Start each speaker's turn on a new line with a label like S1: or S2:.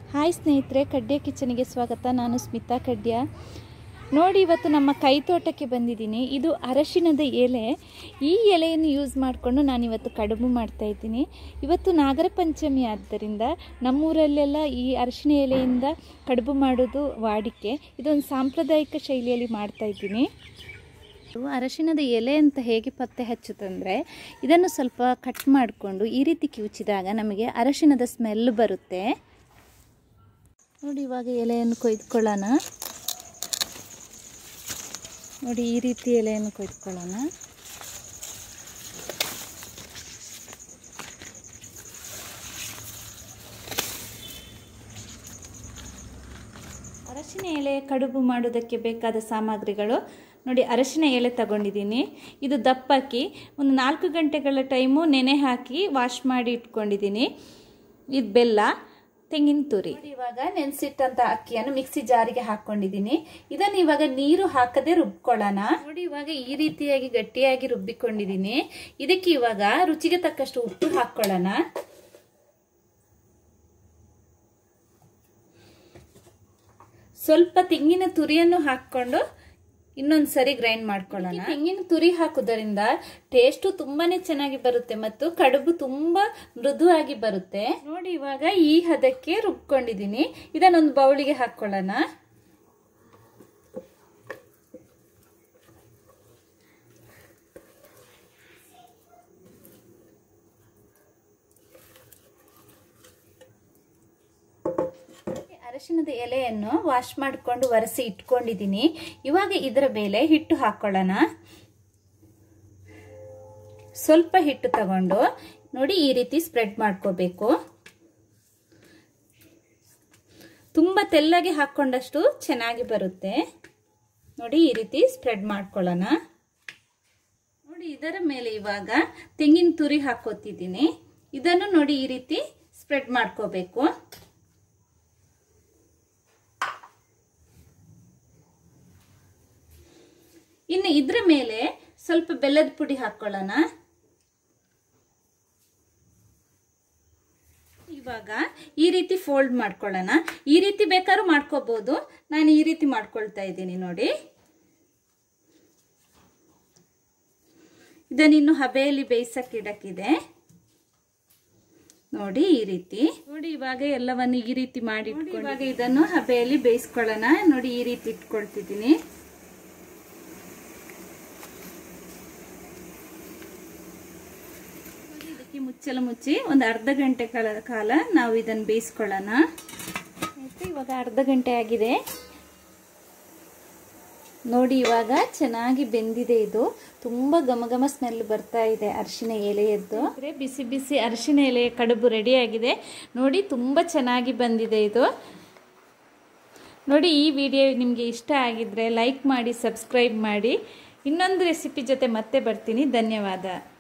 S1: hi ಸ್ನೇಹಿತರೆ ಕಡ್ಯ ಕಿಚನಿಗೆ ಸ್ವಾಗತ ನಾನು ಸ್ಮಿತಾ ಕಡ್ಯ ನೋಡಿ ಇವತ್ತು ನಮ್ಮ ಕೈ ತೋಟಕ್ಕೆ ಬಂದಿದ್ದೀನಿ ಇದು ಅರಶಿಣದ ಎಲೆ ಈ ಎಲೆಯನ್ನು ಯೂಸ್ ಮಾಡಿಕೊಂಡು ನಾನಿವತ್ತು ಕಡುಬು ಮಾಡ್ತಾ ಇದ್ದೀನಿ ಇವತ್ತು ನಾಗರ ಪಂಚಮಿ ಆದ್ದರಿಂದ ನಮ್ಮೂರಲ್ಲೆಲ್ಲ ಈ ಅರಶಿಣ ಎಲೆಯಿಂದ ಕಡುಬು ಮಾಡೋದು ವಾಡಿಕೆ ಇದೊಂದು ಸಾಂಪ್ರದಾಯಿಕ ಶೈಲಿಯಲ್ಲಿ ಮಾಡ್ತಾ ಇದ್ದೀನಿ ಇದು ಅರಶಿಣದ ಎಲೆ ಅಂತ ಹೇಗೆ ಪತ್ತೆ ಹಚ್ಚುತ್ತಂದರೆ ಇದನ್ನು ಸ್ವಲ್ಪ ಕಟ್ ಮಾಡಿಕೊಂಡು ಈ ರೀತಿ ಕಿವುಚಿದಾಗ ನಮಗೆ ಅರಶಿಣದ ಸ್ಮೆಲ್ ಬರುತ್ತೆ ನೋಡಿ ಇವಾಗ ಎಲೆಯನ್ನು ಕೊಯ್ದುಕೊಳ್ಳೋಣ ನೋಡಿ ಈ ರೀತಿ ಎಲೆಯನ್ನು ಕೊಯ್ದುಕೊಳ್ಳೋಣ ಅರಶಿನ ಎಲೆ ಕಡುಬು ಮಾಡೋದಕ್ಕೆ ಬೇಕಾದ ಸಾಮಗ್ರಿಗಳು ನೋಡಿ ಅರಶಿನ ಎಲೆ ತಗೊಂಡಿದ್ದೀನಿ ಇದು ದಪ್ಪಕ್ಕಿ ಒಂದು ನಾಲ್ಕು ಗಂಟೆಗಳ ಟೈಮು ನೆನೆ ಹಾಕಿ ವಾಶ್ ಮಾಡಿ ಇಟ್ಕೊಂಡಿದ್ದೀನಿ ಇದು ಬೆಲ್ಲ ತೆಂಗಿನ ತುರಿ ಇವಾಗ ನೆನೆಸಿಟ್ಟಂತ ಅಕ್ಕಿಯನ್ನು ಮಿಕ್ಸಿ ಜಾರಿಗೆ ಹಾಕೊಂಡಿದ್ದೀನಿ ಇದನ್ನು ಇವಾಗ ನೀರು ಹಾಕದೆ ರುಬ್ಕೊಳ್ಳೋಣ ನೋಡಿ ಇವಾಗ ಈ ರೀತಿಯಾಗಿ ಗಟ್ಟಿಯಾಗಿ ರುಬ್ಬಿಕೊಂಡಿದ್ದೀನಿ ಇದಕ್ಕೆ ಇವಾಗ ರುಚಿಗೆ ತಕ್ಕಷ್ಟು ಉಪ್ಪು ಹಾಕೊಳ್ಳೋಣ ಸ್ವಲ್ಪ ತೆಂಗಿನ ತುರಿಯನ್ನು ಹಾಕೊಂಡು ಇನ್ನೊಂದು ಸರಿ ಗ್ರೈಂಡ್ ಮಾಡ್ಕೊಳ್ಳೋಣ ತೆಂಗಿನ ತುರಿ ಹಾಕುವುದರಿಂದ ಟೇಸ್ಟು ತುಂಬಾನೇ ಚೆನ್ನಾಗಿ ಬರುತ್ತೆ ಮತ್ತು ಕಡುಬು ತುಂಬಾ ಮೃದುವಾಗಿ ಬರುತ್ತೆ ನೋಡಿ ಇವಾಗ ಈ ಹದಕ್ಕೆ ರುಬ್ಕೊಂಡಿದ್ದೀನಿ ಇದನ್ನೊಂದು ಬೌಲಿಗೆ ಹಾಕೊಳ್ಳೋಣ ಅರಶಿಣದ ಎಲೆಯನ್ನು ವಾಶ್ ಮಾಡಿಕೊಂಡು ಒರೆಸಿ ಇಟ್ಕೊಂಡಿದ್ದೀನಿ ಇವಾಗ ಇದರ ಮೇಲೆ ಹಿಟ್ಟು ಹಾಕೊಳ್ಳೋಣ ಸ್ವಲ್ಪ ಹಿಟ್ಟು ತಗೊಂಡು ನೋಡಿ ಈ ರೀತಿ ಸ್ಪ್ರೆಡ್ ಮಾಡ್ಕೋಬೇಕು ತುಂಬ ತೆಳ್ಳಗೆ ಹಾಕೊಂಡಷ್ಟು ಚೆನ್ನಾಗಿ ಬರುತ್ತೆ ನೋಡಿ ಈ ರೀತಿ ಸ್ಪ್ರೆಡ್ ಮಾಡ್ಕೊಳ್ಳೋಣ ನೋಡಿ ಇದರ ಮೇಲೆ ಇವಾಗ ತೆಂಗಿನ ತುರಿ ಹಾಕೋತಿದ್ದೀನಿ ಇದನ್ನು ನೋಡಿ ಈ ರೀತಿ ಸ್ಪ್ರೆಡ್ ಮಾಡ್ಕೋಬೇಕು ಇನ್ನು ಇದ್ರ ಮೇಲೆ ಸ್ವಲ್ಪ ಬೆಲ್ಲದ ಪುಡಿ ಹಾಕೊಳ್ಳೋಣ ಇವಾಗ ಈ ರೀತಿ ಫೋಲ್ಡ್ ಮಾಡ್ಕೊಳ್ಳೋಣ ಈ ರೀತಿ ಬೇಕಾದ್ರೂ ಮಾಡ್ಕೋಬಹುದು ನಾನು ಈ ರೀತಿ ಮಾಡ್ಕೊಳ್ತಾ ಇದ್ದೀನಿ ನೋಡಿ ಇದನ್ನಿನ್ನು ಹಬೆಯಲ್ಲಿ ಬೇಯಿಸಕ್ಕೆ ಇಡಕ್ಕಿದೆ ನೋಡಿ ಈ ರೀತಿ ನೋಡಿ ಇವಾಗ ಎಲ್ಲವನ್ನು ಈ ರೀತಿ ಮಾಡಿ ಇವಾಗ ಇದನ್ನು ಹಬೆಯಲ್ಲಿ ಬೇಯಿಸ್ಕೊಳ್ಳೋಣ ನೋಡಿ ಈ ರೀತಿ ಇಟ್ಕೊಳ್ತಿದ್ದೀನಿ ಇದಕ್ಕೆ ಮುಚ್ಚಲ ಮುಚ್ಚಿ ಒಂದು ಅರ್ಧ ಗಂಟೆ ಕಾಲ ನಾವು ಇದನ್ನು ಬೇಯಿಸ್ಕೊಳ್ಳೋಣ ಆಯ್ತು ಇವಾಗ ಅರ್ಧ ಗಂಟೆ ಆಗಿದೆ ನೋಡಿ ಇವಾಗ ಚೆನ್ನಾಗಿ ಬೆಂದಿದೆ ಇದು ತುಂಬ ಘಮ ಘಮ ಸ್ಮೆಲ್ ಬರ್ತಾ ಇದೆ ಅರಿಶಿನ ಎಲೆಯದ್ದು ಬಿಸಿ ಬಿಸಿ ಅರಿಶಿನ ಎಲೆಯ ಕಡುಬು ರೆಡಿಯಾಗಿದೆ ನೋಡಿ ತುಂಬ ಚೆನ್ನಾಗಿ ಬಂದಿದೆ ಇದು ನೋಡಿ ಈ ವಿಡಿಯೋ ನಿಮಗೆ ಇಷ್ಟ ಆಗಿದ್ರೆ ಲೈಕ್ ಮಾಡಿ ಸಬ್ಸ್ಕ್ರೈಬ್ ಮಾಡಿ ಇನ್ನೊಂದು ರೆಸಿಪಿ ಜೊತೆ ಮತ್ತೆ ಬರ್ತೀನಿ ಧನ್ಯವಾದ